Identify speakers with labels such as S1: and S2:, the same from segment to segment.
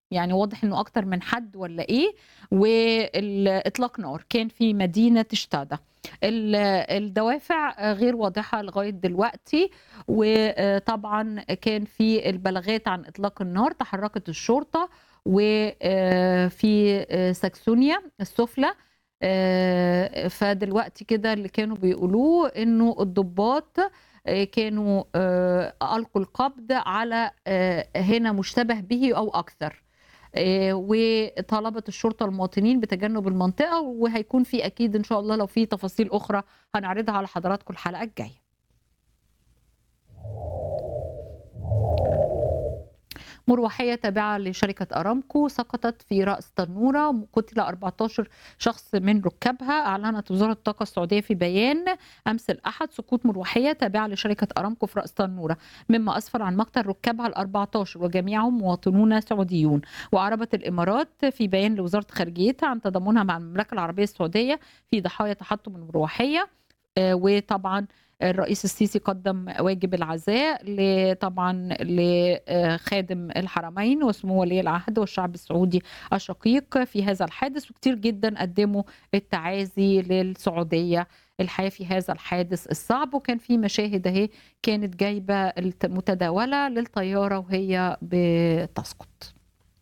S1: يعني واضح انه اكتر من حد ولا ايه والاطلاق نار كان في مدينه شتاده ال- الدوافع غير واضحه لغايه دلوقتي وطبعا كان في البلاغات عن اطلاق النار تحركت الشرطه وفي ساكسونيا السفلى آه، فدلوقتي كده اللي كانوا بيقولوه انه الضباط آه، كانوا آه، القوا القبض على آه، هنا مشتبه به او اكثر آه، وطلبت الشرطه المواطنين بتجنب المنطقه وهيكون في اكيد ان شاء الله لو في تفاصيل اخرى هنعرضها على حضراتكم الحلقه الجايه مروحية تابعة لشركة أرامكو سقطت في رأس تنورة قتل 14 شخص من ركابها أعلنت وزارة الطاقة السعودية في بيان أمس الأحد سقوط مروحية تابعة لشركة أرامكو في رأس تنورة مما أسفر عن مقتل ركابها ال 14 وجميعهم مواطنون سعوديون وأعربت الإمارات في بيان لوزارة خارجيتها عن تضامنها مع المملكة العربية السعودية في ضحايا تحطم المروحية آه، وطبعا الرئيس السيسي قدم واجب العزاء ل- طبعا لخادم الحرمين وسمو ولي العهد والشعب السعودي الشقيق في هذا الحادث وكتير جدا قدموا التعازي للسعوديه الحياه في هذا الحادث الصعب وكان في مشاهد اهي كانت جايبه الت- متداوله للطياره وهي بتسقط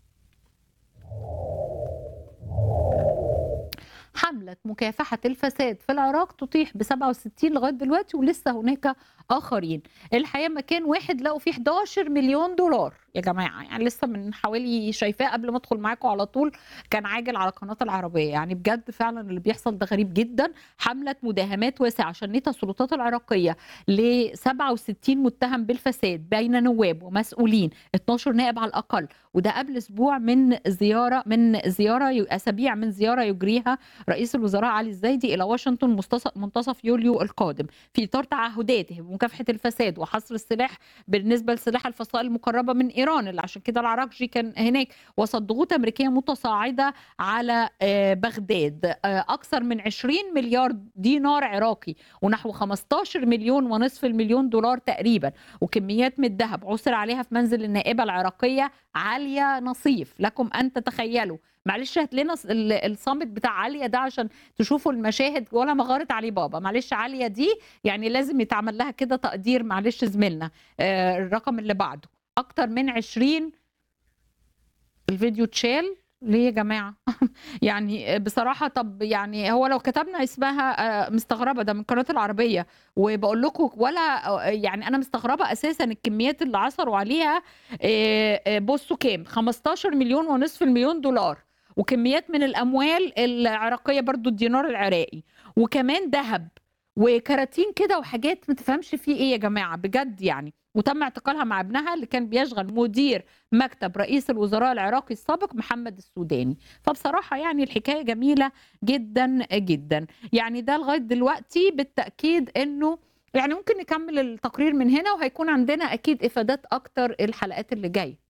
S1: حملة مكافحة الفساد في العراق تطيح ب 67 لغاية دلوقتي ولسه هناك آخرين الحقيقة مكان واحد لقوا فيه 11 مليون دولار يا جماعة يعني لسه من حوالي شايفاه قبل ما أدخل معاكم على طول كان عاجل على قناة العربية يعني بجد فعلا اللي بيحصل ده غريب جدا حملة مداهمات واسعة شنتها السلطات العراقية ل 67 متهم بالفساد بين نواب ومسؤولين 12 نائب على الأقل وده قبل أسبوع من زيارة من زيارة أسابيع من زيارة يجريها رئيس الوزراء علي الزايدي الى واشنطن مستص- منتصف يوليو القادم في اطار تعهداته بمكافحه الفساد وحصر السلاح بالنسبه لسلاح الفصائل المقربه من ايران اللي عشان كده العراقجي كان هناك وسط ضغوط امريكيه متصاعده على آه، بغداد آه، اكثر من 20 مليار دينار عراقي ونحو 15 مليون ونصف المليون دولار تقريبا وكميات من الذهب عثر عليها في منزل النائبه العراقيه عليا نصيف لكم ان تتخيلوا معلش هات لنا ال- الصامت بتاع عاليه ده عشان تشوفوا المشاهد ولا مغاره علي بابا معلش عاليه دي يعني لازم يتعمل لها كده تقدير معلش زميلنا آه الرقم اللي بعده اكتر من 20 الفيديو اتشال ليه يا جماعه يعني بصراحه طب يعني هو لو كتبنا اسمها آه، مستغربه ده من قناه العربيه وبقول لكم ولا آه، يعني انا مستغربه اساسا الكميات اللي عثروا عليها آه، آه، بصوا كام 15 مليون ونصف المليون دولار وكميات من الاموال العراقيه برضو الدينار العراقي وكمان ذهب وكراتين كده وحاجات ما تفهمش فيه ايه يا جماعه بجد يعني وتم اعتقالها مع ابنها اللي كان بيشغل مدير مكتب رئيس الوزراء العراقي السابق محمد السوداني فبصراحه يعني الحكايه جميله جدا جدا يعني ده لغايه دلوقتي بالتاكيد انه يعني ممكن نكمل التقرير من هنا وهيكون عندنا اكيد افادات اكتر الحلقات اللي جايه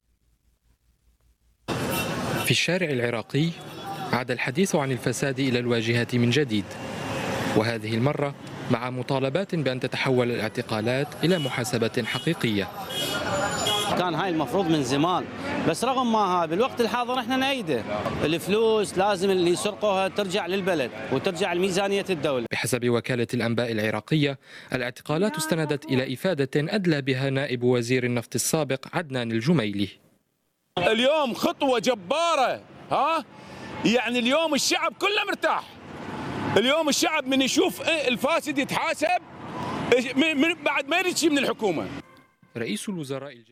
S2: في الشارع العراقي عاد الحديث عن الفساد إلى الواجهة من جديد وهذه المرة مع مطالبات بأن تتحول الاعتقالات إلى محاسبة حقيقية
S3: كان هاي المفروض من زمان بس رغم ما هذا بالوقت الحاضر احنا نأيده الفلوس لازم اللي يسرقوها ترجع للبلد وترجع لميزانية الدولة
S2: بحسب وكالة الأنباء العراقية الاعتقالات استندت إلى إفادة أدلى بها نائب وزير النفط السابق عدنان الجميلي
S4: اليوم خطوة جبارة ها يعني اليوم الشعب كله مرتاح اليوم الشعب من يشوف إيه الفاسد يتحاسب إيش- من من- بعد ما يريد شيء من الحكومة
S2: رئيس الوزراء الج...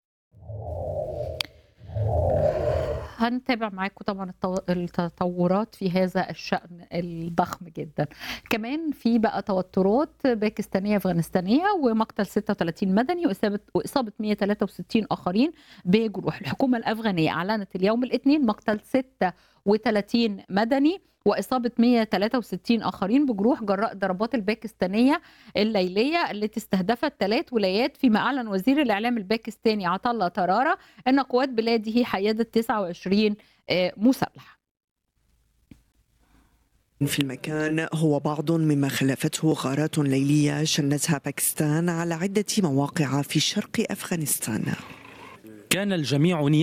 S1: هنتابع معاكم طبعا التو- التطورات في هذا الشأن الضخم جدا كمان في بقى توترات باكستانية أفغانستانية ومقتل 36 مدني وإصابة وإصابة 163 آخرين بجروح الحكومة الأفغانية أعلنت اليوم الاثنين مقتل 36 مدني وإصابة 163 آخرين بجروح جراء ضربات الباكستانية الليلية التي استهدفت ثلاث ولايات فيما أعلن وزير الإعلام الباكستاني عطلة طرارة أن قوات بلاده حيدت 29 آه، مسلح
S5: في المكان هو بعض مما خلفته غارات ليلية شنتها باكستان على عدة مواقع في شرق أفغانستان
S6: كان الجميع